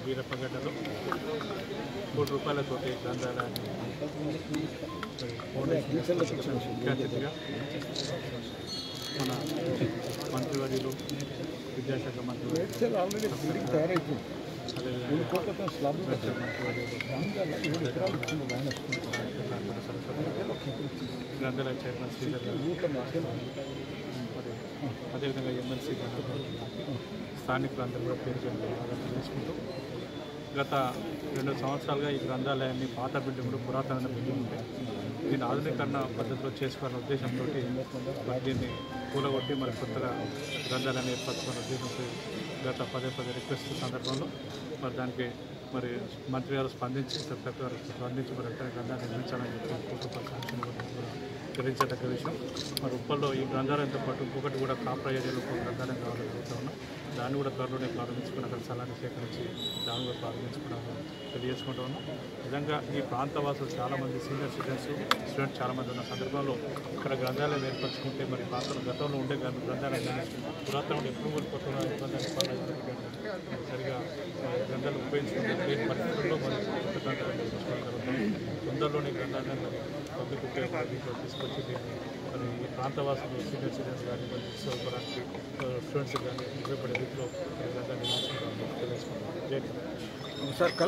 వీరప్పగడ్డలో కోటి రూపాయలతోటి గ్రంథాలయాన్ని ముఖ్య అతిథిగా మన మంత్రివర్యులు విద్యాశాఖ మంత్రి ఆల్రెడీ బిల్డింగ్ తయారైపోయింది అదేవిధంగా కోల్కతా స్లాబ్ రాష్ట్ర మంత్రివర్యులు ఎకరాలు ఇచ్చింది ఆయన గ్రంథాలయ చైర్మన్ శ్రీధర్ గారు ఊర్లో మాత్రం మరి అదేవిధంగా ఎమ్మెల్సీ స్థానికులందరూ కూడా పేరు చెప్పి ఆలోచన చేసుకుంటూ గత రెండు సంవత్సరాలుగా ఈ గ్రంథాలయాన్ని పాత బిల్డింగ్ కూడా పురాతనమైన బిల్డింగ్ ఉంటే దీన్ని ఆధునీకరణ పద్ధతిలో చేసుకోవాలనే ఉద్దేశంతో మరి దీన్ని కూలగొట్టి మరి కొత్తగా గ్రంథాలయాన్ని ఏర్పరచుకున్న ఉద్దేశంతో గత పదే పదే రిక్వెస్ట్ సందర్భంలో మరి దానికి మరి మంత్రి గారు స్పందించి సెక్రటరీ గారు స్పందించి మరి వెంటనే గ్రంథాన్ని నిర్మించాలని చెప్పి కోటి రూపాయల శాంక్షన్ ఇవ్వడం కూడా గ్రహించదగ్గ విషయం మరి ఉప్పల్లో ఈ గ్రంథాలయంతో పాటు ఇంకొకటి కూడా కాప్రా ఏరియాలో ఒక గ్రంథాలయం కావాలని కోరుతా ఉన్నాం దాన్ని కూడా త్వరలోనే ప్రారంభించుకుని అక్కడ స్థలాన్ని సేకరించి దాన్ని కూడా ప్రారంభించుకున్నాము తెలియజేసుకుంటూ ఉన్నాం నిజంగా ఈ ప్రాంత వాసులు చాలామంది సీనియర్ సిటిజన్స్ స్టూడెంట్స్ చాలామంది ఉన్న సందర్భంలో ఇక్కడ గ్రంథాలయం ఏర్పరచుకుంటే మరి ప్రాంతంలో గతంలో ఉండే గ్రంథ- గ్రంథాలయం కానీ పురాతన ఎప్పుడు కోల్పోతున్న ఇబ్బంది సరిగా మరి గ్రంథాలు ఉపయోగించుకుంటే లేని పరిస్థితుల్లో మరి కొత్త గ్రంథాలయం నిర్మించుకోవడం జరుగుతుంది తొందరలోనే గ్రంథాలయం మరి పబ్లిక్ ఉపయోగపడి తీసుకొచ్చి దీన్ని మరి ఈ ప్రాంతవాసులు సీనియర్ సిటిజన్స్ కానీ మరి తీసుకోవడానికి స్టూడెంట్స్ కానీ ఉపయోగపడే రీతిలో ఈ గ్రంథాన్ని నిర్మించుకుంటామని తెలియజేసుకుంటాం జై హింద్. సార్